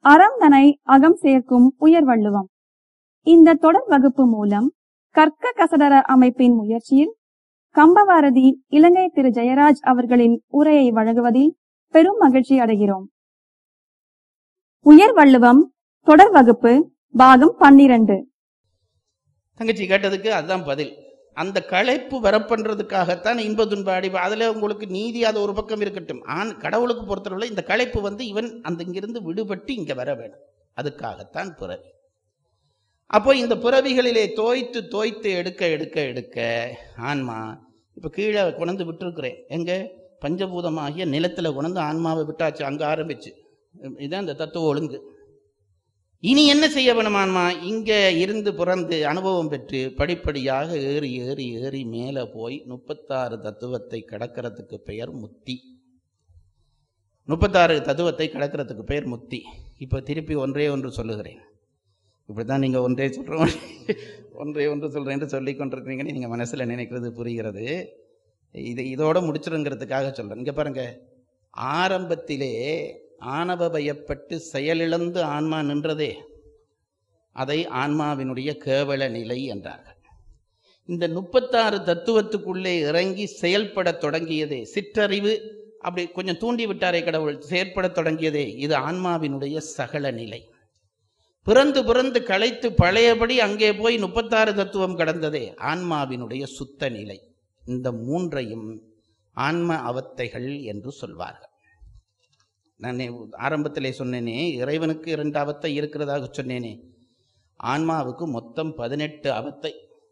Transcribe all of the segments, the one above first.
அறம் தனை அகம் சேர்க்கும் உயர்வள்ளுவம் இந்த தொடர் வகுப்பு மூலம் கற்க கசடர அமைப்பின் முயற்சியில் கம்பவாரதி இலங்கை திரு ஜெயராஜ் அவர்களின் உரையை வழங்குவதில் பெரும் மகிழ்ச்சி அடைகிறோம் உயர்வள்ளுவம் தொடர் வகுப்பு பாகம் பன்னிரண்டு தங்கச்சி கேட்டதுக்கு அதுதான் பதில் அந்த களைப்பு வரப்பண்றதுக்காகத்தான் இன்ப துன்ப அடிவு அதுல உங்களுக்கு நீதி அது ஒரு பக்கம் இருக்கட்டும் ஆண் கடவுளுக்கு பொறுத்தவரை இந்த களைப்பு வந்து இவன் அந்த இங்கிருந்து விடுபட்டு இங்க வர வேணும் அதுக்காகத்தான் பிறவி அப்போ இந்த பிறவிகளிலே தோய்த்து தோய்த்து எடுக்க எடுக்க எடுக்க ஆன்மா இப்ப கீழே கொண்டு விட்டுருக்கிறேன் எங்க பஞ்சபூதமாகிய நிலத்துல கொண்டு ஆன்மாவை விட்டாச்சு அங்க ஆரம்பிச்சு இதுதான் இந்த தத்துவ ஒழுங்கு இனி என்ன செய்ய வேணுமான்மா இங்க இருந்து பிறந்து அனுபவம் பெற்று படிப்படியாக ஏறி ஏறி ஏறி மேலே போய் முப்பத்தாறு தத்துவத்தை கடக்கிறதுக்கு பெயர் முத்தி முப்பத்தாறு தத்துவத்தை கடக்கிறதுக்கு பெயர் முத்தி இப்போ திருப்பி ஒன்றே ஒன்று சொல்லுகிறேன் இப்படிதான் நீங்க ஒன்றே சொல்றோம் ஒன்றே ஒன்று சொல்றேன் சொல்லி கொண்டிருக்கிறீங்கன்னு நீங்க மனசுல நினைக்கிறது புரிகிறது இது இதோட முடிச்சிருங்கிறதுக்காக சொல்றேன் இங்க பாருங்க ஆரம்பத்திலே ஆணவ பயப்பட்டு செயலிழந்து ஆன்மா நின்றதே அதை ஆன்மாவினுடைய கேவல நிலை என்றார்கள் இந்த முப்பத்தாறு தத்துவத்துக்குள்ளே இறங்கி செயல்படத் தொடங்கியதே சிற்றறிவு அப்படி கொஞ்சம் தூண்டி விட்டாரே கடவுள் செயற்படத் தொடங்கியதே இது ஆன்மாவினுடைய சகல நிலை பிறந்து பிறந்து களைத்து பழையபடி அங்கே போய் முப்பத்தாறு தத்துவம் கடந்ததே ஆன்மாவினுடைய சுத்த நிலை இந்த மூன்றையும் ஆன்ம அவத்தைகள் என்று சொல்வார்கள் நான் ஆரம்பத்திலே சொன்னேனே இறைவனுக்கு இரண்டு அவத்தை இருக்கிறதாக சொன்னேனே ஆன்மாவுக்கு மொத்தம் பதினெட்டு அவத்தை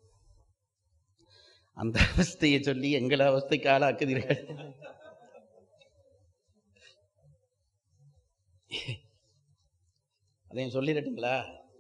அந்த அவஸ்தையை சொல்லி எங்களை அவஸ்தைக்கு ஆளாக்குதீர்கள் அதையும் சொல்லிடட்டுங்களா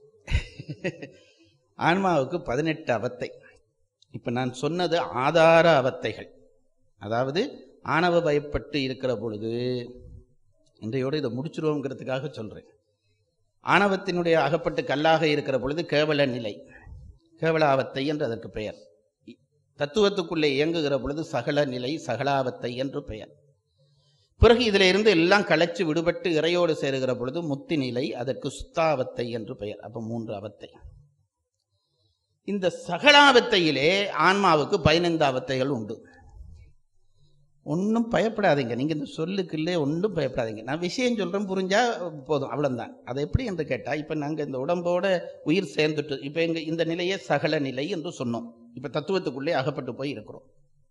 ஆன்மாவுக்கு பதினெட்டு அவத்தை இப்ப நான் சொன்னது ஆதார அவத்தைகள் அதாவது ஆணவ பயப்பட்டு இருக்கிற பொழுது இன்றையோடு இதை முடிச்சிருவோங்கிறதுக்காக சொல்றேன் ஆணவத்தினுடைய அகப்பட்டு கல்லாக இருக்கிற பொழுது கேவல நிலை கேவலாவத்தை என்று அதற்கு பெயர் தத்துவத்துக்குள்ளே இயங்குகிற பொழுது சகல நிலை சகலாவத்தை என்று பெயர் பிறகு இதில் இருந்து எல்லாம் களைச்சு விடுபட்டு இறையோடு சேருகிற பொழுது முத்தி நிலை அதற்கு சுத்தாவத்தை என்று பெயர் அப்ப மூன்று அவத்தை இந்த சகலாவத்தையிலே ஆன்மாவுக்கு பதினைந்து அவத்தைகள் உண்டு ஒன்றும் பயப்படாதீங்க நீங்கள் இந்த சொல்லுக்குள்ளே ஒன்றும் பயப்படாதீங்க நான் விஷயம் சொல்கிறேன் புரிஞ்சா போதும் அவ்வளோதான் அது எப்படி என்று கேட்டால் இப்போ நாங்கள் இந்த உடம்போட உயிர் சேர்ந்துட்டு இப்போ எங்கள் இந்த நிலையே சகல நிலை என்று சொன்னோம் இப்போ தத்துவத்துக்குள்ளே அகப்பட்டு போய் இருக்கிறோம்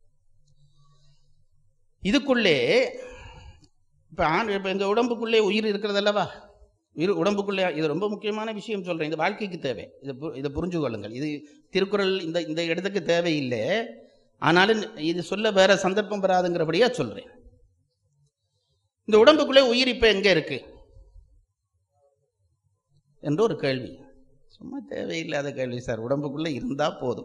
இதுக்குள்ளே இப்போ ஆண் இப்போ எங்கள் உடம்புக்குள்ளே உயிர் இருக்கிறது அல்லவா உயிர் உடம்புக்குள்ளே இது ரொம்ப முக்கியமான விஷயம் சொல்கிறேன் இது வாழ்க்கைக்கு தேவை இதை இதை புரிஞ்சு கொள்ளுங்கள் இது திருக்குறள் இந்த இந்த இடத்துக்கு தேவையில்லை ஆனாலும் இது சொல்ல வேற சந்தர்ப்பம் வராதுங்கிறபடியா சொல்றேன் இந்த உடம்புக்குள்ளே உயிர் இப்ப எங்க இருக்கு என்று ஒரு கேள்வி சும்மா தேவையில்லாத கேள்வி சார் உடம்புக்குள்ள இருந்தா போதும்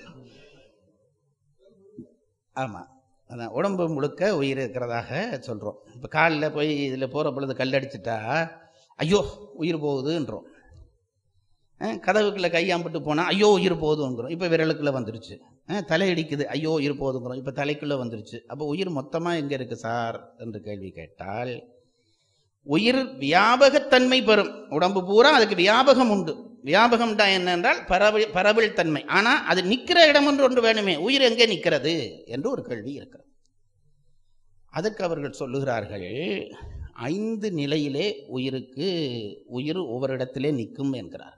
ஆமா அதான் உடம்பு முழுக்க உயிர் இருக்கிறதாக சொல்றோம் இப்ப காலில் போய் இதுல போற பொழுது கல்லடிச்சிட்டா ஐயோ உயிர் போகுதுன்றோம் கதவுக்குள்ள கையாம்பிட்டு போனா ஐயோ உயிர் போகுதுங்கிறோம் இப்ப விரலுக்குள்ள வந்துருச்சு தலை இடிக்குது ஐயோ உயிர் போதுங்கிறோம் இப்போ தலைக்குள்ளே வந்துருச்சு அப்போ உயிர் மொத்தமாக எங்கே இருக்கு சார் என்று கேள்வி கேட்டால் உயிர் வியாபகத்தன்மை பெறும் உடம்பு பூரா அதுக்கு வியாபகம் உண்டு வியாபகம்டா என்னென்றால் பரவல் பரவல் தன்மை ஆனால் அது நிற்கிற இடம் என்று ஒன்று வேணுமே உயிர் எங்கே நிற்கிறது என்று ஒரு கேள்வி இருக்கிறது அதுக்கு அவர்கள் சொல்லுகிறார்கள் ஐந்து நிலையிலே உயிருக்கு உயிர் ஒவ்வொரு இடத்திலே நிற்கும் என்கிறார்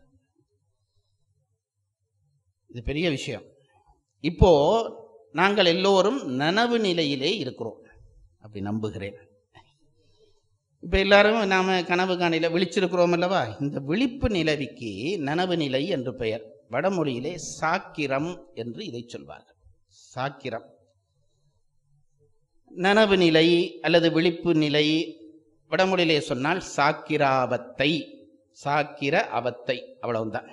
இது பெரிய விஷயம் இப்போ நாங்கள் எல்லோரும் நனவு நிலையிலே இருக்கிறோம் அப்படி நம்புகிறேன் இப்போ எல்லாரும் நாம கனவு காணையில் விழிச்சிருக்கிறோம் அல்லவா இந்த விழிப்பு நிலவிக்கு நனவு நிலை என்று பெயர் வடமொழியிலே சாக்கிரம் என்று இதை சொல்வார்கள் சாக்கிரம் நனவு நிலை அல்லது விழிப்பு நிலை வடமொழியிலே சொன்னால் சாக்கிராவத்தை சாக்கிர அவத்தை அவ்வளவுதான்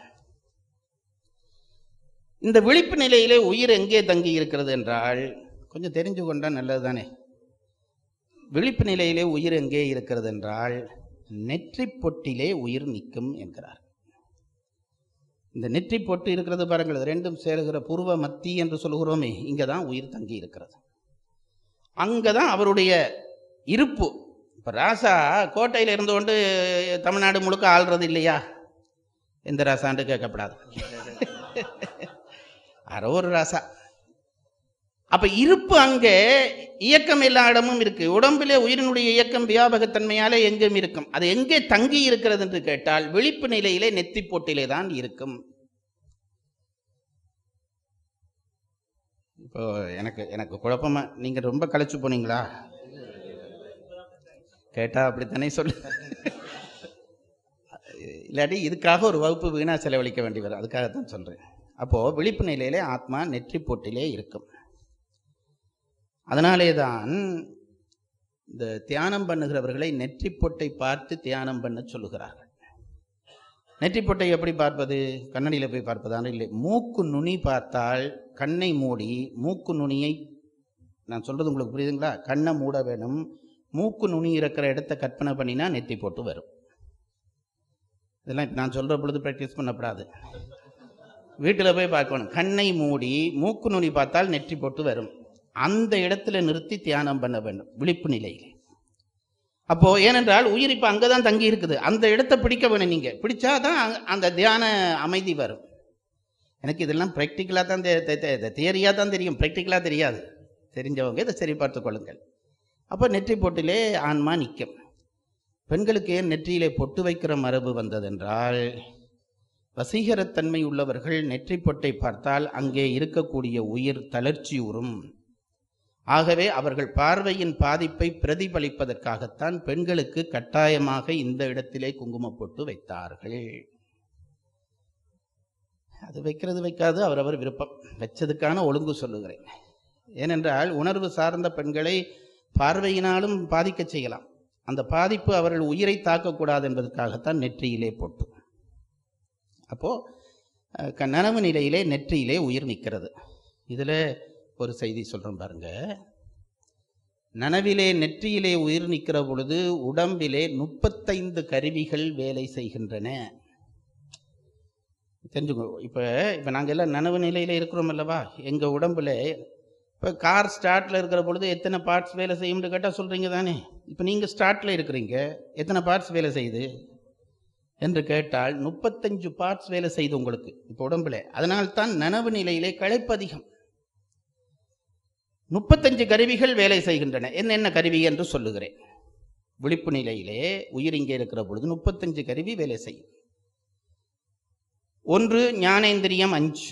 இந்த விழிப்பு நிலையிலே உயிர் எங்கே தங்கி இருக்கிறது என்றால் கொஞ்சம் தெரிஞ்சு கொண்டா நல்லது தானே விழிப்பு நிலையிலே உயிர் எங்கே இருக்கிறது என்றால் நெற்றி பொட்டிலே உயிர் நிற்கும் என்கிறார் இந்த நெற்றி பொட்டு இருக்கிறது பாருங்கள் இது ரெண்டும் சேருகிற பூர்வ மத்தி என்று சொல்கிறோமே இங்கே தான் உயிர் தங்கி இருக்கிறது அங்கே தான் அவருடைய இருப்பு இப்போ ராசா கோட்டையில் இருந்து கொண்டு தமிழ்நாடு முழுக்க ஆள்றது இல்லையா எந்த ராசான்னு கேட்கப்படாது யாரோ ஒரு ராசா அப்ப இருப்பு அங்கே இயக்கம் எல்லா இடமும் இருக்கு உடம்பிலே உயிரினுடைய இயக்கம் வியாபகத்தன்மையாலே எங்கும் இருக்கும் அது எங்கே தங்கி இருக்கிறது என்று கேட்டால் விழிப்பு நிலையிலே நெத்தி போட்டிலே தான் இருக்கும் இப்போ எனக்கு எனக்கு குழப்பமா நீங்க ரொம்ப களைச்சு போனீங்களா கேட்டா அப்படித்தானே சொல்லு இல்லாட்டி இதுக்காக ஒரு வகுப்பு வீணா செலவழிக்க வேண்டி வரும் அதுக்காகத்தான் சொல்றேன் அப்போ விழிப்பு நிலையிலே ஆத்மா நெற்றி போட்டிலே இருக்கும் அதனாலே தான் இந்த தியானம் பண்ணுகிறவர்களை நெற்றி பொட்டை பார்த்து தியானம் பண்ண சொல்லுகிறார்கள் நெற்றி பொட்டை எப்படி பார்ப்பது கண்ணடியில் போய் பார்ப்பதான இல்லை மூக்கு நுனி பார்த்தால் கண்ணை மூடி மூக்கு நுனியை நான் சொல்றது உங்களுக்கு புரியுதுங்களா கண்ணை மூட வேணும் மூக்கு நுனி இருக்கிற இடத்த கற்பனை பண்ணினா நெத்தி போட்டு வரும் இதெல்லாம் இப்ப நான் சொல்ற பொழுது ப்ராக்டிஸ் பண்ணப்படாது வீட்டில் போய் பார்க்கணும் கண்ணை மூடி மூக்கு நுனி பார்த்தால் நெற்றி போட்டு வரும் அந்த இடத்துல நிறுத்தி தியானம் பண்ண வேண்டும் விழிப்பு நிலையில் அப்போ ஏனென்றால் உயிர் இப்ப அங்கதான் தங்கி இருக்குது அந்த இடத்தை பிடிக்க வேணும் நீங்க பிடிச்சாதான் அங்க- அந்த தியான அமைதி வரும் எனக்கு இதெல்லாம் ப்ராக்டிக்கலாக தான் தியரியாக தான் தெரியும் ப்ராக்டிக்கலாக தெரியாது தெரிஞ்சவங்க இதை சரி பார்த்துக் கொள்ளுங்கள் அப்போ நெற்றி பொட்டிலே ஆன்மா நிற்கும் பெண்களுக்கு ஏன் நெற்றியிலே பொட்டு வைக்கிற மரபு வந்ததென்றால் வசீகரத்தன்மை உள்ளவர்கள் நெற்றி பொட்டை பார்த்தால் அங்கே இருக்கக்கூடிய உயிர் தளர்ச்சியுறும் ஆகவே அவர்கள் பார்வையின் பாதிப்பை பிரதிபலிப்பதற்காகத்தான் பெண்களுக்கு கட்டாயமாக இந்த இடத்திலே குங்குமப் பொட்டு வைத்தார்கள் அது வைக்கிறது வைக்காது அவரவர் விருப்பம் வச்சதுக்கான ஒழுங்கு சொல்லுகிறேன் ஏனென்றால் உணர்வு சார்ந்த பெண்களை பார்வையினாலும் பாதிக்க செய்யலாம் அந்த பாதிப்பு அவர்கள் உயிரை தாக்கக்கூடாது என்பதற்காகத்தான் நெற்றியிலே பொட்டு அப்போ அஹ், க- நனவு நிலையிலே நெற்றியிலே உயிர் நிற்கிறது இதில் ஒரு செய்தி சொல்கிறேன் பாருங்க நனவிலே நெற்றியிலே உயிர் நிற்கிற பொழுது உடம்பிலே முப்பத்தைந்து கருவிகள் வேலை செய்கின்றன தெரிஞ்சுக்கோ இப்போ இப்போ நாங்கள் எல்லாம் நனவு நிலையில் இருக்கிறோம் அல்லவா எங்கள் உடம்புல இப்போ கார் ஸ்டார்ட்டில் இருக்கிற பொழுது எத்தனை பார்ட்ஸ் வேலை செய்யும்னு கேட்டால் சொல்கிறீங்க தானே இப்போ நீங்கள் ஸ்டார்ட்டில் இருக்கிறீங்க எத்தனை பார்ட்ஸ் வேலை செய்யுது என்று கேட்டால் முப்பத்தஞ்சு பார்ட்ஸ் வேலை செய்யுது உங்களுக்கு இப்போ உடம்புல அதனால்தான் நனவு நிலையிலே களைப்பு அதிகம் முப்பத்தஞ்சு கருவிகள் வேலை செய்கின்றன என்னென்ன கருவி என்று சொல்லுகிறேன் விழிப்பு நிலையிலே உயிர் இங்கே இருக்கிற பொழுது முப்பத்தஞ்சு கருவி வேலை செய்யும் ஒன்று ஞானேந்திரியம் அஞ்சு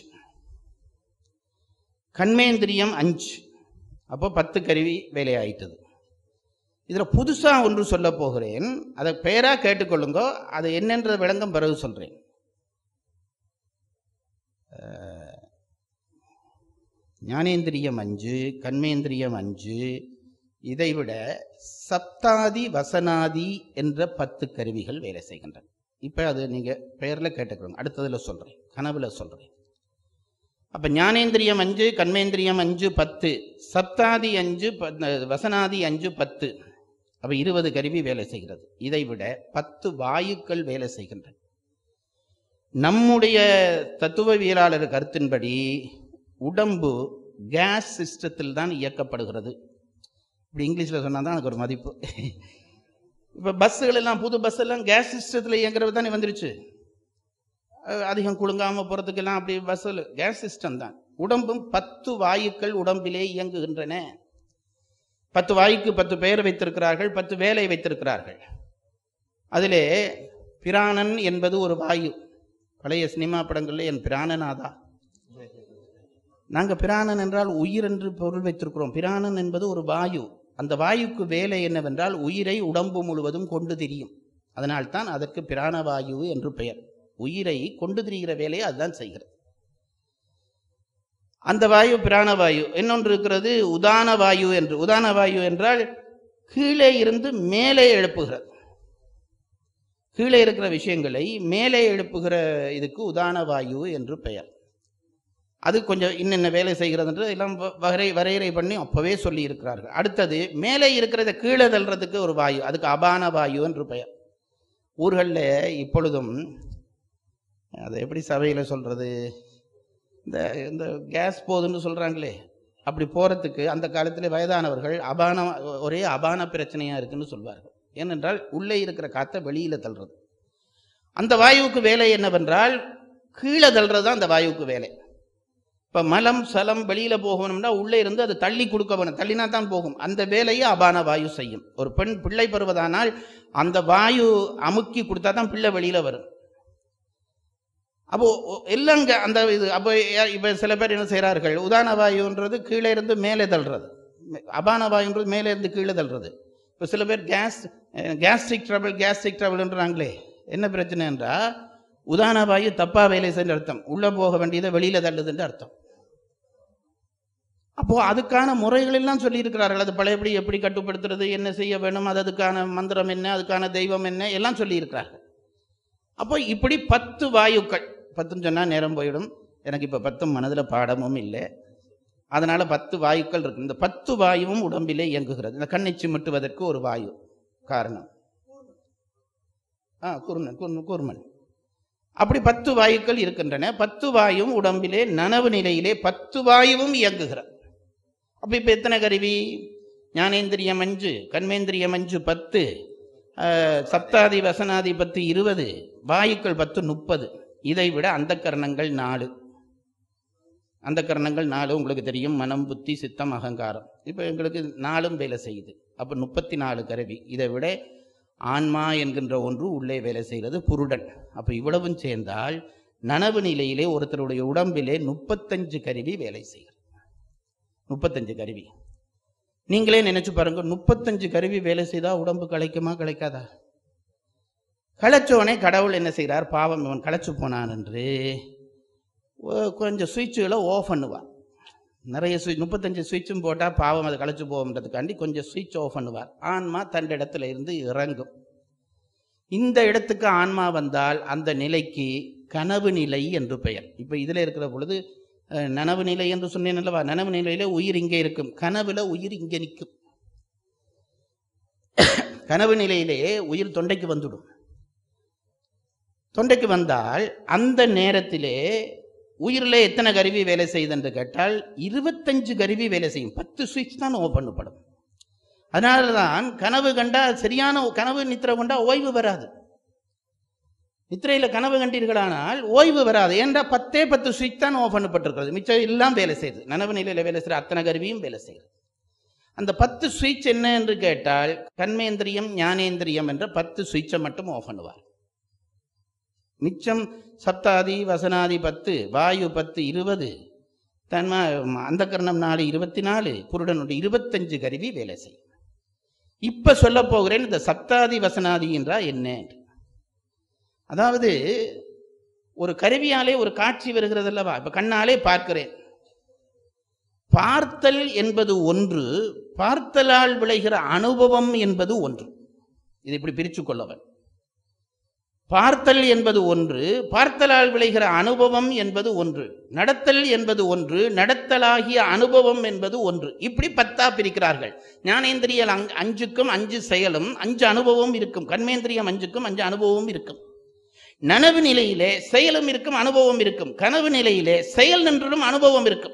கண்மேந்திரியம் அஞ்சு அப்போ பத்து கருவி வேலையாயிட்டது இதில் புதுசாக ஒன்று சொல்ல போகிறேன் அதை பெயரா கேட்டுக்கொள்ளுங்க அது என்னென்ற விளங்கம் பிறகு சொல்கிறேன் ஞானேந்திரியம் அஞ்சு கண்மேந்திரியம் அஞ்சு இதைவிட சப்தாதி வசனாதி என்ற பத்து கருவிகள் வேலை செய்கின்றன இப்போ அது நீங்கள் பெயரில் கேட்டுக்கிறோங்க அடுத்ததில் சொல்கிறேன் கனவுல சொல்கிறேன் அப்போ ஞானேந்திரியம் அஞ்சு கண்மேந்திரியம் அஞ்சு பத்து சப்தாதி அஞ்சு ப- வசனாதி அஞ்சு பத்து அப்போ இருபது கருவி வேலை செய்கிறது இதை விட பத்து வாயுக்கள் வேலை செய்கின்றன நம்முடைய தத்துவவியலாளர் கருத்தின்படி உடம்பு கேஸ் சிஸ்டத்தில் தான் இயக்கப்படுகிறது இப்படி இங்கிலீஷில் சொன்னால் தான் எனக்கு ஒரு மதிப்பு இப்போ பஸ்ஸுகள் எல்லாம் புது பஸ் எல்லாம் கேஸ் சிஸ்டத்தில் இயங்குறது தானே வந்துருச்சு அஹ் அதிகம் குலுங்காமல் போகிறதுக்கெல்லாம் அப்படி பஸ்ஸில் கேஸ் சிஸ்டம் தான் உடம்பும் பத்து வாயுக்கள் உடம்பிலே இயங்குகின்றன பத்து வாயுக்கு பத்து பெயர் வைத்திருக்கிறார்கள் பத்து வேலை வைத்திருக்கிறார்கள் அதிலே பிராணன் என்பது ஒரு வாயு பழைய சினிமா படங்களில் என் பிராணனாதா நாங்கள் பிராணன் என்றால் உயிர் என்று பொருள் வைத்திருக்கிறோம் பிராணன் என்பது ஒரு வாயு அந்த வாயுக்கு வேலை என்னவென்றால் உயிரை உடம்பு முழுவதும் கொண்டு திரியும் அதனால்தான் அதற்கு பிராணவாயு என்று பெயர் உயிரை கொண்டு திரிகிற வேலையை அதுதான் செய்கிறது அந்த வாயு பிராணவாயு இன்னொன்று இருக்கிறது உதான வாயு என்று உதான வாயு என்றால் கீழே இருந்து மேலே எழுப்புகிறது கீழே இருக்கிற விஷயங்களை மேலே எழுப்புகிற இதுக்கு உதான வாயு என்று பெயர் அது கொஞ்சம் இன்னென்ன வேலை செய்கிறதுன்ற எல்லாம் வ- வரை வரையறை பண்ணி அப்பவே சொல்லி இருக்கிறார்கள் அடுத்தது மேலே இருக்கிறத கீழே தள்ளுறதுக்கு ஒரு வாயு அதுக்கு அபான வாயு என்று பெயர் ஊர்களில் இப்பொழுதும் அதை எப்படி சபையில் சொல்றது இந்த இந்த கேஸ் போகுதுன்னு சொல்றாங்களே அப்படி போறதுக்கு அந்த காலத்தில் வயதானவர்கள் அபான ஒரே அபான பிரச்சனையா இருக்குன்னு சொல்வார்கள் ஏனென்றால் உள்ளே இருக்கிற காற்றை வெளியில தள்ளுறது அந்த வாயுவுக்கு வேலை என்னவென்றால் கீழே தள்ளுறது தான் அந்த வாயுவுக்கு வேலை இப்ப மலம் சலம் வெளியில போகணும்னா உள்ளே இருந்து அது தள்ளி கொடுக்க வேணும் தள்ளினா தான் போகும் அந்த வேலையை அபான வாயு செய்யும் ஒரு பெண் பிள்ளை பெறுவதானால் அந்த வாயு அமுக்கி கொடுத்தா தான் பிள்ளை வெளியில வரும் அப்போ ஒ- எல்லாம் இங்க அந்த இது அப்போ ஏ- இப்ப சில பேர் என்ன செய்கிறார்கள் உதான வாயுன்றது கீழே இருந்து மேலே தள்ளுறது அபான வாயுன்றது மேலே இருந்து கீழே தள்ளுறது இப்போ சில பேர் கேஸ் கேஸ்ட்ரிக் ட்ரபிள் கேஸ்ட்ரிக் ட்ரபிள்ன்றாங்களே என்ன பிரச்சனை என்றா உதான வாயு தப்பா வேலை செய்ய அர்த்தம் உள்ள போக வேண்டியதை வெளியில தள்ளுதுன்னு அர்த்தம் அப்போ அதுக்கான முறைகள் எல்லாம் சொல்லி இருக்கிறார்கள் அது பழையபடி எப்படி கட்டுப்படுத்துறது என்ன செய்ய வேணும் அது அதுக்கான மந்திரம் என்ன அதுக்கான தெய்வம் என்ன எல்லாம் சொல்லி இருக்கிறார்கள் அப்போ இப்படி பத்து வாயுக்கள் பத்துன்னு சொன்னா நேரம் போயிடும் எனக்கு இப்ப பத்தும் மனதுல பாடமும் இல்லை அதனால பத்து வாயுக்கள் இருக்கு இந்த பத்து வாயுவும் உடம்பிலே இயங்குகிறது இந்த கண்ணை சிமிட்டுவதற்கு ஒரு வாயு காரணம் ஆ குருணன் குரு- கூர்மன் அப்படி பத்து வாயுக்கள் இருக்கின்றன பத்து வாயும் உடம்பிலே நனவு நிலையிலே பத்து வாயுவும் இயங்குகிறது அப்ப இப்ப எத்தனை கருவி ஞானேந்திரியம் அஞ்சு கண்மேந்திரியம் அஞ்சு பத்து ஆஹ், சப்தாதி வசனாதி பத்து இருபது வாயுக்கள் பத்து முப்பது இதை விட அந்த கரணங்கள் நாலு அந்த கரணங்கள் நாலு உங்களுக்கு தெரியும் மனம் புத்தி சித்தம் அகங்காரம் இப்போ எங்களுக்கு நாலும் வேலை செய்யுது அப்போ முப்பத்தி நாலு கருவி இதை விட ஆன்மா என்கின்ற ஒன்று உள்ளே வேலை செய்கிறது புருடன் அப்போ இவ்வளவும் சேர்ந்தால் நனவு நிலையிலே ஒருத்தருடைய உடம்பிலே முப்பத்தஞ்சு கருவி வேலை செய்கிறது முப்பத்தஞ்சு கருவி நீங்களே நினைச்சு பாருங்க முப்பத்தஞ்சு கருவி வேலை செய்தா உடம்பு களைக்குமா களைக்காதா களைச்சோனே கடவுள் என்ன செய்கிறார் பாவம் இவன் களைச்சு போனான் என்று ஒ- கொஞ்சம் சுவிட்சுகளை ஓஃப் பண்ணுவார் நிறைய சுவிட்ச் முப்பத்தஞ்சு சுவிட்சும் போட்டால் பாவம் அது களைச்சு போகுன்றதுக்காண்டி கொஞ்சம் சுவிட்ச் ஆஃப் பண்ணுவார் ஆன்மா தன் இடத்துல இருந்து இறங்கும் இந்த இடத்துக்கு ஆன்மா வந்தால் அந்த நிலைக்கு கனவு நிலை என்று பெயர் இப்போ இதில் இருக்கிற பொழுது அஹ், நனவு நிலை என்று சொன்னேன் அல்லவா நனவு நிலையில உயிர் இங்கே இருக்கும் கனவுல உயிர் இங்கே நிற்கும் கனவு நிலையிலே உயிர் தொண்டைக்கு வந்துடும் தொண்டைக்கு வந்தால் அந்த நேரத்திலே உயிரில் எத்தனை கருவி வேலை செய்யுது என்று கேட்டால் இருபத்தஞ்சு கருவி வேலை செய்யும் பத்து சுவிட்ச் தான் ஓப்பன் பண்ணப்படும் அதனால தான் கனவு கண்டா சரியான கனவு நித்திரை கொண்டா ஓய்வு வராது நித்திரையில கனவு கண்டீர்களானால் ஓய்வு வராது ஏன்டா பத்தே பத்து சுவிட்ச் தான் ஓப்பன் பண்ணப்பட்டிருக்கிறது மிச்சம் எல்லாம் வேலை செய்யுது நனவு நிலையில வேலை செய்கிற அத்தனை கருவியும் வேலை செய்யுது அந்த பத்து சுவிட்ச் என்ன என்று கேட்டால் கண்மேந்திரியம் ஞானேந்திரியம் என்ற பத்து சுவிட்சை மட்டும் ஓஃப் பண்ணுவார் மிச்சம் சப்தாதி வசனாதி பத்து வாயு பத்து இருபது தன்மா அந்த கரணம் நாலு இருபத்தி நாலு குருடனுடைய இருபத்தஞ்சு கருவி வேலை செய்யும் இப்ப சொல்ல போகிறேன் இந்த சப்தாதி வசனாதி என்றால் என்ன என்று. அதாவது ஒரு கருவியாலே ஒரு காட்சி வருகிறது அல்லவா இப்ப கண்ணாலே பார்க்கிறேன் பார்த்தல் என்பது ஒன்று பார்த்தலால் விளைகிற அனுபவம் என்பது ஒன்று இதை இப்படி பிரித்து கொள்ளவன் பார்த்தல் என்பது ஒன்று பார்த்தலால் விளைகிற அனுபவம் என்பது ஒன்று நடத்தல் என்பது ஒன்று நடத்தலாகிய அனுபவம் என்பது ஒன்று இப்படி பத்தா பிரிக்கிறார்கள் ஞானேந்திரியல் அங்- அஞ்சுக்கும் அஞ்சு செயலும் அஞ்சு அனுபவம் இருக்கும் கண்மேந்திரியம் அஞ்சுக்கும் அஞ்சு அனுபவம் இருக்கும் நனவு நிலையிலே செயலும் இருக்கும் அனுபவம் இருக்கும் கனவு நிலையிலே செயல் நின்றும் அனுபவம் இருக்கும்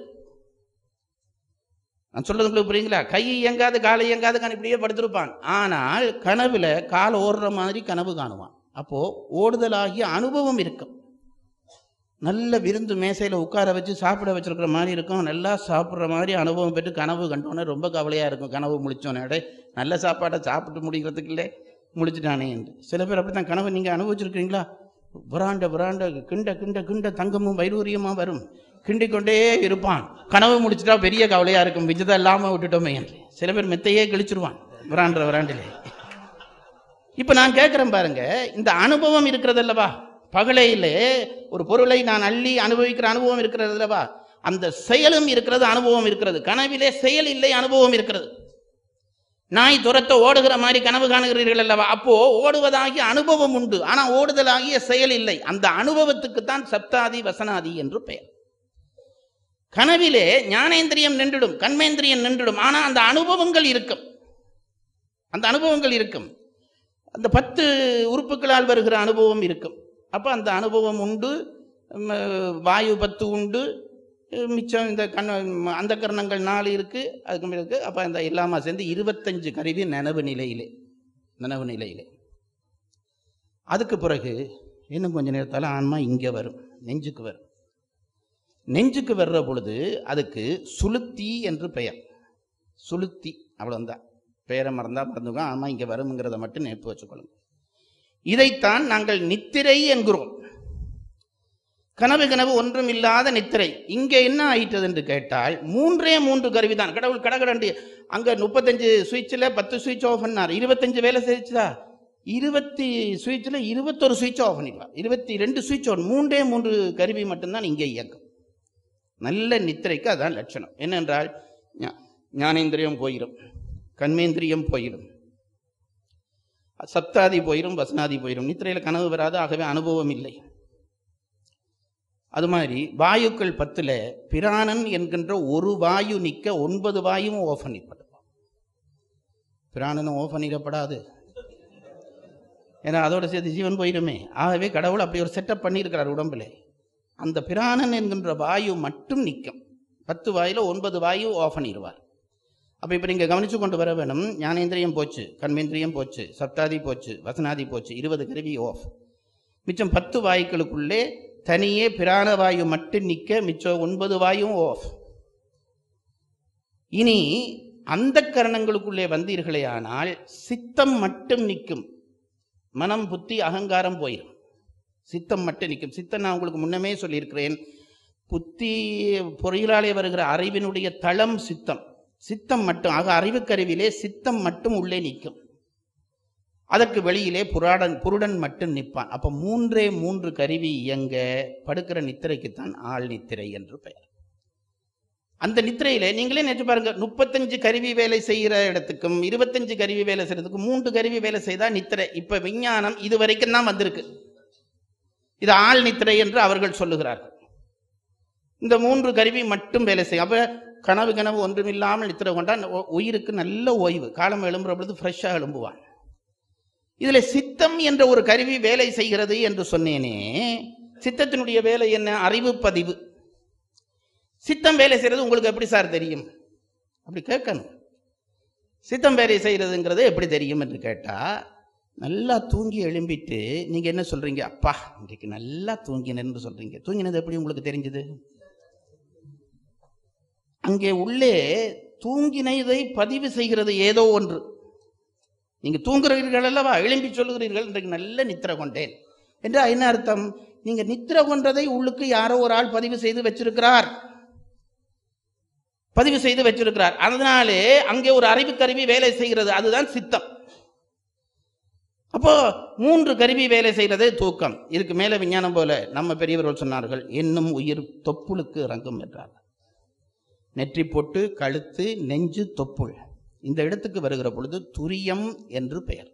நான் சொல்றது உங்களுக்கு புரியுங்களா கை இயங்காது காலை இயங்காது கண் இப்படியே படுத்திருப்பான் ஆனால் கனவுல கால் ஓடுற மாதிரி கனவு காணுவான் அப்போ ஓடுதலாகிய அனுபவம் இருக்கும் நல்ல விருந்து மேசையில் உட்கார வச்சு சாப்பிட வச்சிருக்கிற மாதிரி இருக்கும் நல்லா சாப்பிட்ற மாதிரி அனுபவம் பெற்று கனவு கண்டோன்னே ரொம்ப கவலையாக இருக்கும் கனவு முழிச்சோன்னே அடே நல்ல சாப்பாடை சாப்பிட்டு முடிக்கிறதுக்கு இல்லை முழிச்சிட்டானே என்று சில பேர் அப்படி தான் கனவு நீங்கள் அனுபவிச்சிருக்கீங்களா புறாண்ட புறாண்ட கிண்ட கிண்ட கிண்ட தங்கமும் வைரூரியமா வரும் கிண்டிக் கொண்டே இருப்பான் கனவு முடிச்சிட்டா பெரிய கவலையா இருக்கும் விஜதம் இல்லாம விட்டுட்டோமே என்று சில பேர் மெத்தையே கிழிச்சிருவான் விராண்ட விராண்டிலே இப்ப நான் கேட்கிறேன் பாருங்க இந்த அனுபவம் இருக்கிறது அல்லவா பகலையிலே ஒரு பொருளை நான் அள்ளி அனுபவிக்கிற அனுபவம் இருக்கிறது அல்லவா அந்த செயலும் இருக்கிறது அனுபவம் இருக்கிறது கனவிலே செயல் இல்லை அனுபவம் இருக்கிறது நாய் துரத்த ஓடுகிற மாதிரி கனவு காணுகிறீர்கள் அல்லவா அப்போ ஓடுவதாகிய அனுபவம் உண்டு ஆனா ஓடுதலாகிய செயல் இல்லை அந்த அனுபவத்துக்கு தான் சப்தாதி வசனாதி என்று பெயர் கனவிலே ஞானேந்திரியம் நின்றுடும் கண்மேந்திரியம் நின்றுடும் ஆனா அந்த அனுபவங்கள் இருக்கும் அந்த அனுபவங்கள் இருக்கும் அந்த பத்து உறுப்புகளால் வருகிற அனுபவம் இருக்கும் அப்ப அந்த அனுபவம் உண்டு ம், வாயு பத்து உண்டு மிச்சம் இந்த கண் அந்த கரணங்கள் நாலு இருக்கு அதுக்கு மேல இருக்கு அப்ப அந்த எல்லாமா சேர்ந்து இருபத்தஞ்சு கருவி நனவு நிலையிலே நனவு நிலையிலே அதுக்கு பிறகு இன்னும் கொஞ்ச நேரத்தால் ஆன்மா இங்கே வரும் நெஞ்சுக்கு வரும் நெஞ்சுக்கு வர்ற பொழுது அதுக்கு சுளுத்தி என்று பெயர் சுளுத்தி அவ்வளவுதான் பெயரை மறந்தா மறந்துங்க ஆமா இங்கே வரும்ங்கிறத மட்டும் நினைப்பு வச்சுக்கொள்ளுங்க இதைத்தான் நாங்கள் நித்திரை என்கிறோம் கனவு கனவு ஒன்றும் இல்லாத நித்திரை இங்க என்ன ஆயிட்டது என்று கேட்டால் மூன்றே மூன்று கருவி தான் கடவுள் கடகடண்டு அங்க முப்பத்தஞ்சு சுவிட்சில் பத்து சுவிட்ச் ஆஃப் பண்ணார் இருபத்தஞ்சு வேலை செய்யுச்சா இருபத்தி சுவிட்சில் இருபத்தொரு சுவிட்ச் ஆஃப் பண்ணிடுவார் இருபத்தி ரெண்டு சுவிட்ச் ஆன் மூன்றே மூன்று கருவி மட்டும்தான் இங்கே இயக்கும் நல்ல நித்திரைக்கு அதான் லட்சணம் என்னென்றால் ஞா- ஞானேந்திரியம் போயிடும் கண்மேந்திரியம் போயிடும் சப்தாதி போயிடும் வசனாதி போயிடும் நித்திரையில் கனவு வராது ஆகவே அனுபவம் இல்லை அது மாதிரி வாயுக்கள் பத்துல பிராணன் என்கின்ற ஒரு வாயு நிக்க ஒன்பது வாயும் ஓஃப் பண்ணிப்படும் பிராணனும் ஓஃப் பண்ணிடப்படாது ஏன்னா அதோட சேர்த்து ஜீவன் போயிடுமே ஆகவே கடவுள் அப்படி ஒரு செட்டப் பண்ணியிருக்கிறார் உடம்புல அந்த பிராணன் என்கின்ற வாயு மட்டும் நிற்கும் பத்து வாயில ஒன்பது வாயு ஆஃப் பண்ணிடுவார் அப்போ இப்போ நீங்கள் கவனிச்சு கொண்டு வர வேணும் ஞானேந்திரியம் போச்சு கண்மேந்திரியம் போச்சு சப்தாதி போச்சு வசனாதி போச்சு இருபது கருவி ஆஃப் மிச்சம் பத்து வாயுக்களுக்குள்ளே தனியே பிராண வாயு மட்டும் நிற்க மிச்சம் ஒன்பது வாயும் ஆஃப் இனி அந்த கரணங்களுக்குள்ளே வந்தீர்களே ஆனால் சித்தம் மட்டும் நிற்கும் மனம் புத்தி அகங்காரம் போயிடும் சித்தம் மட்டும் நிற்கும் சித்தம் நான் உங்களுக்கு முன்னமே சொல்லியிருக்கிறேன் புத்தி பொறியிலாலே வருகிற அறிவினுடைய தளம் சித்தம் சித்தம் மட்டும் ஆக அறிவுக்கருவிலே சித்தம் மட்டும் உள்ளே நிற்கும் அதற்கு வெளியிலே புராடன் புருடன் மட்டும் நிற்பான் அப்ப மூன்றே மூன்று கருவி இயங்க படுக்கிற நித்திரைக்குத்தான் ஆள் நித்திரை என்று பெயர் அந்த நித்திரையில நீங்களே நினைச்சு பாருங்க முப்பத்தஞ்சு கருவி வேலை செய்கிற இடத்துக்கும் இருபத்தஞ்சு கருவி வேலை செய்யறதுக்கும் மூன்று கருவி வேலை செய்தா நித்திரை இப்ப விஞ்ஞானம் இது வரைக்கும் தான் வந்திருக்கு இது ஆள் நித்திரை என்று அவர்கள் சொல்லுகிறார்கள் இந்த மூன்று கருவி மட்டும் வேலை செய்யும் அப்ப கனவு கனவு ஒன்றுமில்லாமல் நித்திரை கொண்டா உ- உயிருக்கு நல்ல ஓய்வு காலம் எழும்புற பொழுது ஃப்ரெஷ்ஷாக எழும்புவான் இதுல சித்தம் என்ற ஒரு கருவி வேலை செய்கிறது என்று சொன்னேனே சித்தத்தினுடைய வேலை என்ன அறிவு பதிவு சித்தம் வேலை செய்யறது உங்களுக்கு எப்படி சார் தெரியும் அப்படி கேட்கணும் சித்தம் வேலை செய்யறதுங்கிறது எப்படி தெரியும் என்று கேட்டா நல்லா தூங்கி எழும்பிட்டு நீங்க என்ன சொல்றீங்க அப்பா இன்றைக்கு நல்லா தூங்கினேன்னு சொல்றீங்க தூங்கினது எப்படி உங்களுக்கு தெரிஞ்சது அங்கே உள்ளே தூங்கினதை பதிவு செய்கிறது ஏதோ ஒன்று நீங்க தூங்குகிறீர்கள் அல்லவா எழும்பி சொல்லுகிறீர்கள் இன்றைக்கு நல்ல நித்திரை கொண்டேன் என்று என்ன அர்த்தம் நீங்க நித்திரை கொண்டதை உள்ளுக்கு யாரோ ஒரு ஆள் பதிவு செய்து வச்சிருக்கிறார் பதிவு செய்து வச்சிருக்கிறார் அதனாலே அங்கே ஒரு அறிவு கருவி வேலை செய்கிறது அதுதான் சித்தம் அப்போ மூன்று கருவி வேலை செய்கிறது தூக்கம் இதுக்கு மேல விஞ்ஞானம் போல நம்ம பெரியவர்கள் சொன்னார்கள் என்னும் உயிர் தொப்புளுக்கு இறங்கும் என்றார் நெற்றி பொட்டு கழுத்து நெஞ்சு தொப்புள் இந்த இடத்துக்கு வருகிற பொழுது துரியம் என்று பெயர்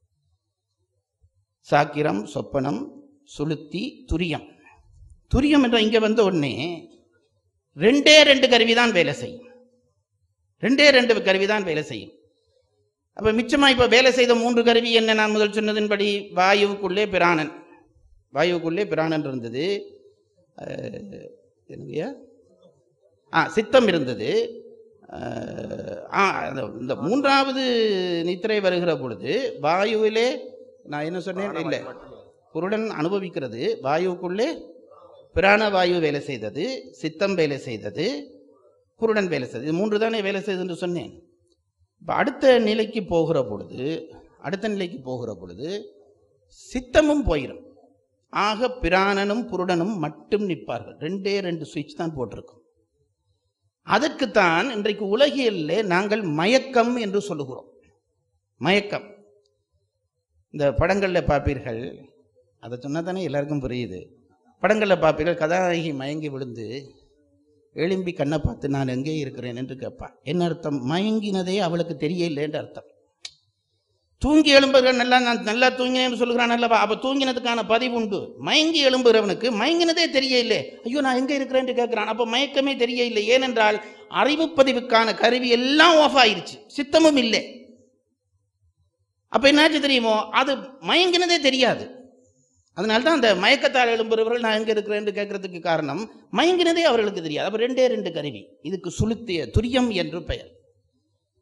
சாக்கிரம் சொப்பனம் சுளுத்தி துரியம் துரியம் என்ற இங்க வந்த உடனே ரெண்டே ரெண்டு கருவி தான் வேலை செய்யும் ரெண்டே ரெண்டு கருவி தான் வேலை செய்யும் அப்ப மிச்சமா இப்ப வேலை செய்த மூன்று கருவி என்ன நான் முதல் சொன்னதின்படி வாயுவுக்குள்ளே பிராணன் வாயுவுக்குள்ளே பிராணன் இருந்தது அஹ், என்னங்கய்யா ஆ சித்தம் இருந்தது அஹ், ஆ அந்த- இந்த மூன்றாவது நித்திரை வருகிற பொழுது வாயுவிலே நான் என்ன சொன்னேன் இல்லை குருடன் அனுபவிக்கிறது வாயுவுக்குள்ளே பிராணவாயு வேலை செய்தது சித்தம் வேலை செய்தது குருடன் வேலை செய்தது இது மூன்று தானே வேலை செய்தது என்று சொன்னேன் இப்போ அடுத்த நிலைக்கு போகிற பொழுது அடுத்த நிலைக்கு போகிற பொழுது சித்தமும் போயிடும் ஆக பிராணனும் புருடனும் மட்டும் நிற்பார்கள் ரெண்டே ரெண்டு சுவிட்ச் தான் போட்டிருக்கும் அதற்குத்தான் இன்றைக்கு உலகியல்ல நாங்கள் மயக்கம் என்று சொல்லுகிறோம் மயக்கம் இந்த படங்களில் பார்ப்பீர்கள் அதை சொன்னா தானே எல்லாருக்கும் புரியுது படங்களில் பார்ப்பீர்கள் கதாநாயகி மயங்கி விழுந்து எழும்பி கண்ணை பார்த்து நான் எங்கே இருக்கிறேன் என்று கேட்பான் என்ன அர்த்தம் மயங்கினதே அவளுக்கு தெரியலைன்னு அர்த்தம் தூங்கி எழும்புகிறவன் நல்லா நான் நல்லா தூங்கினேன்னு சொல்லுகிறான் அல்லவா அப்ப தூங்கினதுக்கான பதிவு உண்டு மயங்கி எழும்புகிறவனுக்கு மயங்கினதே தெரியல ஐயோ நான் எங்க இருக்கிறேன்னு கேட்கிறான் அப்ப மயக்கமே தெரியல ஏனென்றால் அறிவு பதிவுக்கான கருவி எல்லாம் ஆஃப் ஆயிருச்சு சித்தமும் இல்லை அப்ப என்னாச்சு தெரியுமோ அது மயங்கினதே தெரியாது அதனால தான் அந்த மயக்கத்தால் எழும்புறவர்கள் நான் எங்க இருக்கிறேன்னு கேட்கறதுக்கு காரணம் மயங்கினதே அவர்களுக்கு தெரியாது அப்ப ரெண்டே ரெண்டு கருவி இதுக்கு சுளுத்திய துரியம் என்று பெயர்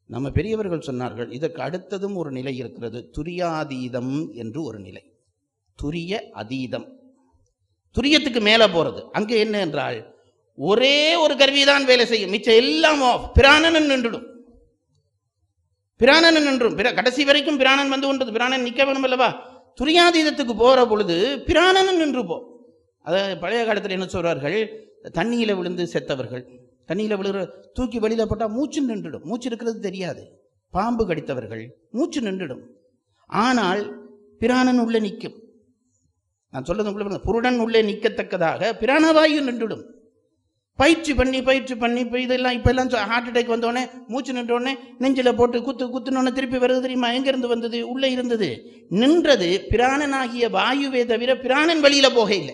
நம்ம பெரியவர்கள் சொன்னார்கள் இதற்கு அடுத்ததும் ஒரு நிலை இருக்கிறது துரியாதீதம் என்று ஒரு நிலை துரிய அதீதம் துரியத்துக்கு மேல போறது அங்க என்ன என்றால் ஒரே ஒரு கருவி தான் வேலை செய்யும் மிச்சம் எல்லாம் off. பிராணன் நின்றுடும் பிராணன் நின்றும் பிர- கடைசி வரைக்கும் பிராணன் வந்து கொண்டது பிராணன் நிக்க வேணும் அல்லவா துரியாதீதத்துக்கு போற பொழுது பிராணன் நின்று போ அதாவது பழைய காலத்தில் என்ன சொல்றார்கள் தண்ணியில விழுந்து செத்தவர்கள் தண்ணியில விழுகிற தூக்கி வெளியில போட்டா மூச்சு நின்றுடும் மூச்சு இருக்கிறது தெரியாது பாம்பு கடித்தவர்கள் மூச்சு நின்றுடும் ஆனால் பிராணன் உள்ளே நிற்கும் நான் சொல்றது உங்களுக்கு புருடன் உள்ளே நிற்கத்தக்கதாக பிராணவாயு நின்றுடும் பயிற்சி பண்ணி பயிற்சி பண்ணி இப்போ இதெல்லாம் இப்போ எல்லாம் ஹார்ட் அட்டாக் வந்தோடனே மூச்சு நின்றோடனே நெஞ்சில போட்டு குத்து குத்துனோடனே திருப்பி வருது தெரியுமா எங்கிருந்து வந்தது உள்ளே இருந்தது நின்றது பிராணனாகிய வாயுவே தவிர பிராணன் வெளியில போக இல்லை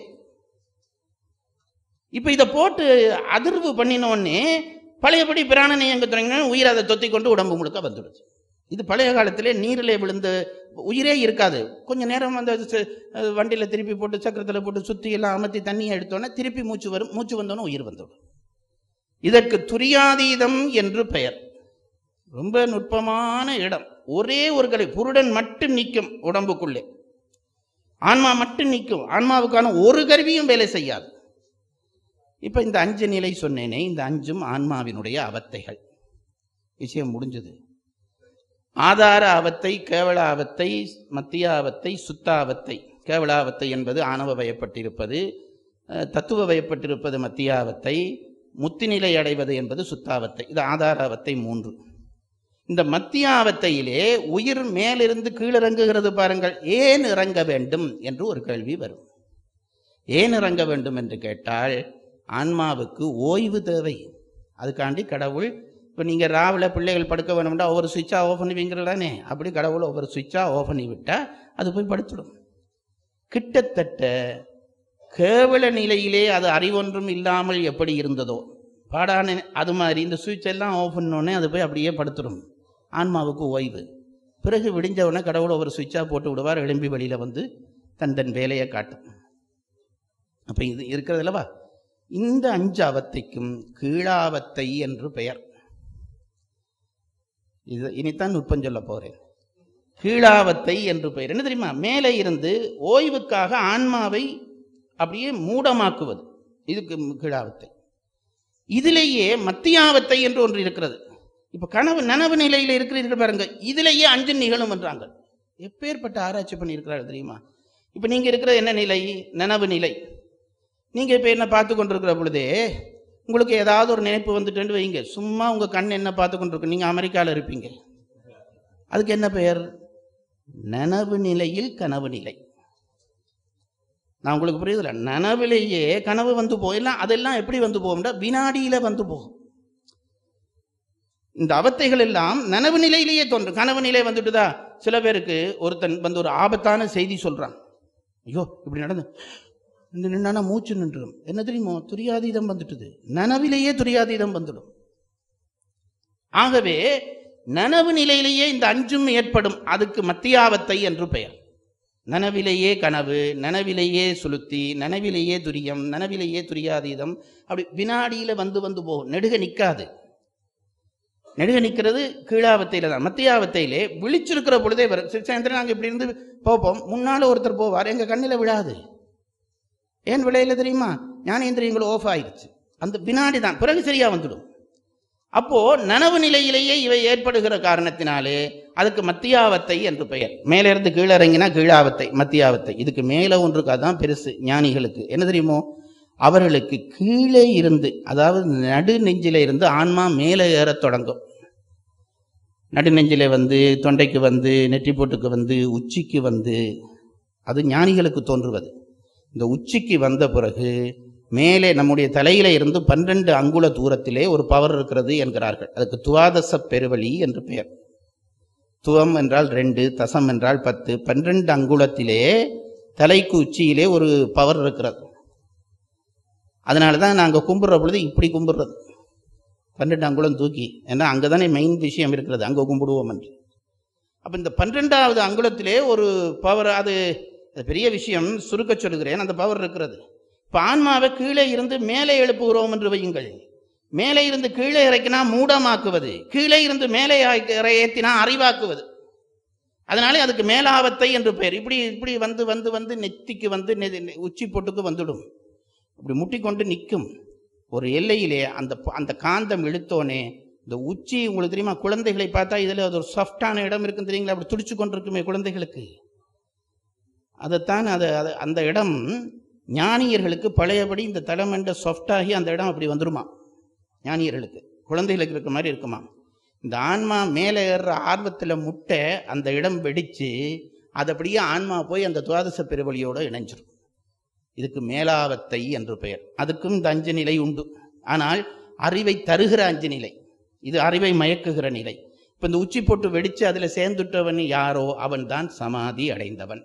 இப்போ இதை போட்டு அதிர்வு பண்ணின உடனே பழையபடி பிராணனை எங்க தொடங்கினா உயிர் அதை தொத்தி கொண்டு உடம்பு முழுக்க வந்துடுது இது பழைய காலத்திலே நீரிலே விழுந்து உயிரே இருக்காது கொஞ்ச நேரம் அந்த ச- அஹ் வண்டியில திருப்பி போட்டு சக்கரத்தில் போட்டு சுத்தி எல்லாம் அமர்த்தி தண்ணியை எடுத்தோன்னே திருப்பி மூச்சு வரும் மூச்சு வந்தோன்னே உயிர் வந்துடும் இதற்கு துரியாதீதம் என்று பெயர் ரொம்ப நுட்பமான இடம் ஒரே ஒரு கலை புருடன் மட்டும் நிற்கும் உடம்புக்குள்ளே ஆன்மா மட்டும் நிற்கும் ஆன்மாவுக்கான ஒரு கருவியும் வேலை செய்யாது இப்ப இந்த அஞ்சு நிலை சொன்னேனே இந்த அஞ்சும் ஆன்மாவினுடைய அவத்தைகள் விஷயம் முடிஞ்சது ஆதார அவத்தை கேவல அவத்தை மத்திய அவத்தை சுத்த அவத்தை கேவல அவத்தை என்பது ஆணவ வயப்பட்டிருப்பது அஹ், தத்துவ வயப்பட்டிருப்பது மத்திய அவத்தை முத்திநிலை அடைவது என்பது சுத்தாவத்தை இது ஆதார அவத்தை மூன்று இந்த மத்திய அவத்தையிலே உயிர் மேலிருந்து கீழிறங்குகிறது பாருங்கள் ஏன் இறங்க வேண்டும் என்று ஒரு கேள்வி வரும் ஏன் இறங்க வேண்டும் என்று கேட்டால் ஆன்மாவுக்கு ஓய்வு தேவை அதுக்காண்டி கடவுள் இப்போ நீங்கள் ராவில் பிள்ளைகள் படுக்க வேணும்னா ஒவ்வொரு சுவிட்சாக ஆஃப் பண்ணுவீங்களானே அப்படி கடவுள் ஒவ்வொரு சுவிட்சாக ஆஃப் பண்ணி விட்டால் அது போய் படுத்துடும் கிட்டத்தட்ட கேவல நிலையிலே அது அறிவொன்றும் இல்லாமல் எப்படி இருந்ததோ பாடான அது மாதிரி இந்த சுவிட்ச் எல்லாம் ஆஃப் பண்ணோடனே அது போய் அப்படியே படுத்துடும் ஆன்மாவுக்கு ஓய்வு பிறகு விடிஞ்ச உடனே கடவுள் ஒவ்வொரு சுவிட்சாக போட்டு விடுவார் எழும்பி வெளியில் வந்து தன் தன் வேலையை காட்டும் அப்போ இது இருக்கிறது அல்லவா இந்த அஞ்சு அவத்தைக்கும் கீழாவத்தை என்று பெயர் இது இனித்தான் நுட்பம் சொல்ல போறேன் கீழாவத்தை என்று பெயர் என்ன தெரியுமா மேலே இருந்து ஓய்வுக்காக ஆன்மாவை அப்படியே மூடமாக்குவது இதுக்கு கீழாவத்தை இதிலேயே மத்தியாவத்தை என்று ஒன்று இருக்கிறது இப்ப கனவு நனவு நிலையில இருக்கிறீர்கள் பாருங்க இதிலேயே அஞ்சு நிகழும் என்றாங்க எப்பேற்பட்ட ஆராய்ச்சி பண்ணியிருக்கிறார்கள் தெரியுமா இப்ப நீங்க இருக்கிற என்ன நிலை நனவு நிலை நீங்க இப்ப என்ன பார்த்து கொண்டிருக்கிற பொழுதே உங்களுக்கு ஏதாவது ஒரு நினைப்பு வந்துட்டு வைங்க சும்மா உங்க கண் என்ன பார்த்து கொண்டிருக்கு நீங்க அமெரிக்கால இருப்பீங்க அதுக்கு என்ன பெயர் நனவு நிலையில் கனவு நிலை நான் உங்களுக்கு புரியுதுல நனவிலேயே கனவு வந்து போயெல்லாம் அதெல்லாம் எப்படி வந்து போகும்னா வினாடியில வந்து போகும் இந்த அவத்தைகள் எல்லாம் நனவு நிலையிலேயே தோன்றும் கனவு நிலை வந்துட்டுதா சில பேருக்கு ஒருத்தன் வந்து ஒரு ஆபத்தான செய்தி சொல்றான் ஐயோ இப்படி நடந்து இந்த நின்னா மூச்சு நின்றுடும் என்ன தெரியுமோ துரியாதீதம் வந்துட்டுது நனவிலேயே துரியாதீதம் வந்துடும் ஆகவே நனவு நிலையிலேயே இந்த அஞ்சும் ஏற்படும் அதுக்கு மத்தியாவத்தை என்று பெயர் நனவிலேயே கனவு நனவிலேயே சுளுத்தி நனவிலேயே துரியம் நனவிலேயே துரியாதீதம் அப்படி வினாடியில வந்து வந்து போகும் நெடுக நிற்காது நெடுக நிற்கிறது கீழாவத்தையில தான் மத்தியாவத்தையிலே விழிச்சிருக்கிற பொழுதே வரும் சில சாயந்தரம் நாங்கள் இப்படி இருந்து போப்போம் முன்னால ஒருத்தர் போவார் எங்க கண்ணில் விழாது ஏன் விளையில தெரியுமா ஞானேந்திரியங்கள் ஓஃப் ஆயிடுச்சு அந்த வினாடி தான் பிறகு சரியா வந்துடும் அப்போ நனவு நிலையிலேயே இவை ஏற்படுகிற காரணத்தினாலே அதுக்கு மத்தியாவத்தை என்று பெயர் மேலே இருந்து கீழே இறங்கினா கீழாவத்தை மத்தியாவத்தை இதுக்கு மேலே ஒன்றுக்கு அதான் பெருசு ஞானிகளுக்கு என்ன தெரியுமோ அவர்களுக்கு கீழே இருந்து அதாவது நடு நெஞ்சில இருந்து ஆன்மா மேலே ஏறத் தொடங்கும் நடு நெஞ்சில வந்து தொண்டைக்கு வந்து நெற்றிப்போட்டுக்கு வந்து உச்சிக்கு வந்து அது ஞானிகளுக்கு தோன்றுவது இந்த உச்சிக்கு வந்த பிறகு மேலே நம்முடைய தலையில இருந்து பன்னிரண்டு அங்குல தூரத்திலே ஒரு பவர் இருக்கிறது என்கிறார்கள் அதுக்கு துவாதச பெருவழி என்று பெயர் துவம் என்றால் ரெண்டு தசம் என்றால் பத்து பன்னிரண்டு அங்குலத்திலே தலைக்கு உச்சியிலே ஒரு பவர் இருக்கிறது அதனால தான் நாங்கள் கும்பிட்ற பொழுது இப்படி கும்பிடுறது பன்னெண்டு அங்குலம் தூக்கி ஏன்னா அங்கே தானே மெயின் விஷயம் இருக்கிறது அங்கே கும்பிடுவோம் என்று அப்போ இந்த பன்னிரெண்டாவது அங்குலத்திலே ஒரு பவர் அது அது பெரிய விஷயம் சுருக்க சொல்லுகிறேன் அந்த பவர் இருக்கிறது இப்போ ஆன்மாவை கீழே இருந்து மேலே எழுப்புகிறோம் என்று வையுங்கள் மேலே இருந்து கீழே இறக்கினா மூடமாக்குவது கீழே இருந்து மேலே இற- ஏத்தினா அறிவாக்குவது அதனாலே அதுக்கு மேலாவத்தை என்று பெயர் இப்படி இப்படி வந்து வந்து வந்து நெத்திக்கு வந்து நெ- நெ- உச்சி பொட்டுக்கு வந்துடும் இப்படி முட்டிக்கொண்டு நிற்கும் ஒரு எல்லையிலே அந்த ப- அந்த காந்தம் இழுத்தோனே இந்த உச்சி உங்களுக்கு தெரியுமா குழந்தைகளை பார்த்தா இதுல அது ஒரு சாஃப்டான இடம் இருக்குன்னு தெரியுங்களா அப்படி துடிச்சு கொண்டிருக்குமே குழந்தைகளுக்கு அதைத்தான் அது அது- அந்த இடம் ஞானியர்களுக்கு பழையபடி இந்த தடம் என்ற சாஃப்டாகி அந்த இடம் அப்படி வந்துருமா ஞானியர்களுக்கு குழந்தைகளுக்கு இருக்க மாதிரி இருக்குமா இந்த ஆன்மா மேலே ஏறுற ஆர்வத்தில் முட்டை அந்த இடம் வெடிச்சு அது அப்படியே ஆன்மா போய் அந்த துவாதச பெருவழியோட இணைஞ்சிரும் இதுக்கு மேலாவத்தை என்று பெயர் அதுக்கும் இந்த அஞ்சு நிலை உண்டு ஆனால் அறிவை தருகிற அஞ்சு நிலை இது அறிவை மயக்குகிற நிலை இப்ப இந்த உச்சி போட்டு வெடிச்சு அதுல சேர்ந்துட்டவன் யாரோ அவன் தான் சமாதி அடைந்தவன்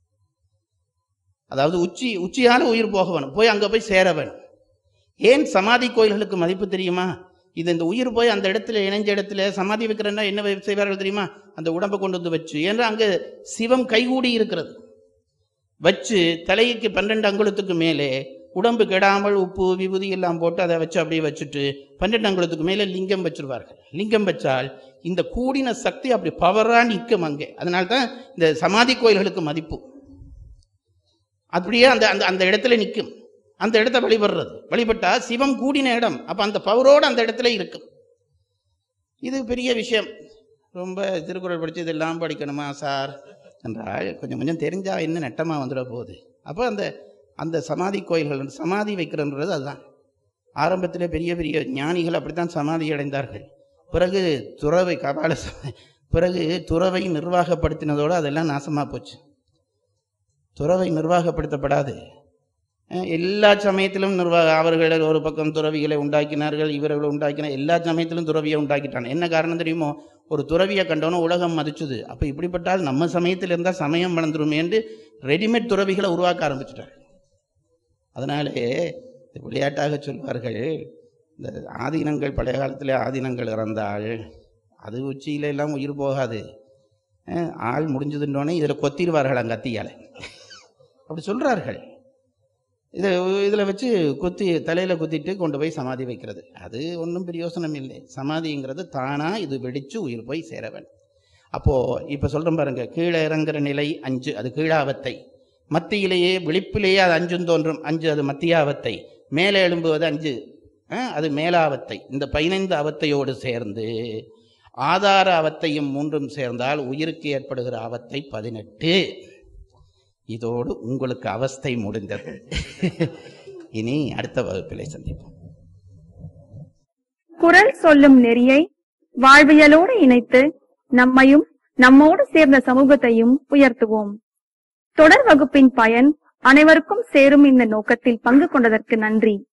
அதாவது உச்சி உச்சியால உயிர் போகவன் போய் அங்க போய் சேரவன் ஏன் சமாதி கோயில்களுக்கு மதிப்பு தெரியுமா இது இந்த உயிர் போய் அந்த இடத்துல இணைஞ்ச இடத்துல சமாதி வைக்கிறேன்னா என்ன வை- செய்வார்கள் தெரியுமா அந்த உடம்பை கொண்டு வந்து வச்சு ஏன்னா அங்க சிவம் கைகூடி இருக்கிறது வச்சு தலைக்கு பன்னெண்டு அங்குலத்துக்கு மேலே உடம்பு கெடாமல் உப்பு விபூதி எல்லாம் போட்டு அதை வச்சு அப்படியே வச்சுட்டு பன்னெண்டு அங்குலத்துக்கு மேலே லிங்கம் வச்சிருவார்கள் லிங்கம் வச்சால் இந்த கூடின சக்தி அப்படி பவரா நிற்கும் அங்கே அதனால தான் இந்த சமாதி கோயில்களுக்கு மதிப்பு அப்படியே அந்த அந்த அந்த இடத்துல நிற்கும் அந்த இடத்த வழிபடுறது வழிபட்டா சிவம் கூடின இடம் அப்ப அந்த பவரோடு அந்த இடத்துல இருக்கும் இது பெரிய விஷயம் ரொம்ப திருக்குறள் படிச்சு இதெல்லாம் படிக்கணுமா சார் என்றால் கொஞ்சம் கொஞ்சம் தெரிஞ்சா என்ன நட்டமா வந்துட போகுது அப்போ அந்த அந்த சமாதி கோயில்கள் சமாதி வைக்கிறன்றது அதுதான் ஆரம்பத்திலே பெரிய பெரிய ஞானிகள் அப்படித்தான் சமாதி அடைந்தார்கள் பிறகு துறவை கபால ச- பிறகு துறவை நிர்வாகப்படுத்தினதோடு அதெல்லாம் நாசமா போச்சு துறவை நிர்வாகப்படுத்தப்படாது அஹ் எல்லா சமயத்திலும் நிர்வாக அவர்கள் ஒரு பக்கம் துறவிகளை உண்டாக்கினார்கள் இவர்கள் உண்டாக்கின எல்லா சமயத்திலும் துறவியை உண்டாக்கிட்டாங்க என்ன காரணம் தெரியுமோ ஒரு துறவியை கண்டோன்னு உலகம் மதிச்சுது அப்போ இப்படிப்பட்டால் நம்ம சமயத்தில் இருந்தால் சமயம் வளர்ந்துருமே என்று ரெடிமேட் துறவிகளை உருவாக்க ஆரம்பிச்சிட்டாங்க அதனாலே இது விளையாட்டாக சொல்வார்கள் இந்த ஆதீனங்கள் பழைய காலத்தில் ஆதீனங்கள் இறந்தால் அது உச்சியில எல்லாம் உயிர் போகாது அஹ் ஆள் முடிஞ்சதுன்னொடனே இதில் கொத்திடுவார்கள் அங்கத்தியால் அப்படி சொல்றார்கள் இதை இதில் வச்சு குத்தி தலையில் குத்திட்டு கொண்டு போய் சமாதி வைக்கிறது அது ஒன்றும் பிரயோசனம் இல்லை சமாதிங்கிறது தானா இது வெடிச்சு உயிர் போய் சேர வேண்டும் அப்போ இப்போ சொல்றேன் பாருங்க கீழே இறங்குற நிலை அஞ்சு அது கீழாவத்தை மத்தியிலேயே விழிப்பிலேயே அது அஞ்சும் தோன்றும் அஞ்சு அது மத்தியாவத்தை மேலே எழும்புவது அஞ்சு அஹ், அது மேலாவத்தை இந்த பதினைந்து அவத்தையோடு சேர்ந்து ஆதார அவத்தையும் மூன்றும் சேர்ந்தால் உயிருக்கு ஏற்படுகிற அவத்தை பதினெட்டு இதோடு உங்களுக்கு அவஸ்தை முடிந்தது இனி அடுத்த வகுப்பிலே சந்திப்போம் குரல் சொல்லும் நெறியை வாழ்வியலோடு இணைத்து நம்மையும் நம்மோடு சேர்ந்த சமூகத்தையும் உயர்த்துவோம் தொடர் வகுப்பின் பயன் அனைவருக்கும் சேரும் இந்த நோக்கத்தில் பங்கு கொண்டதற்கு நன்றி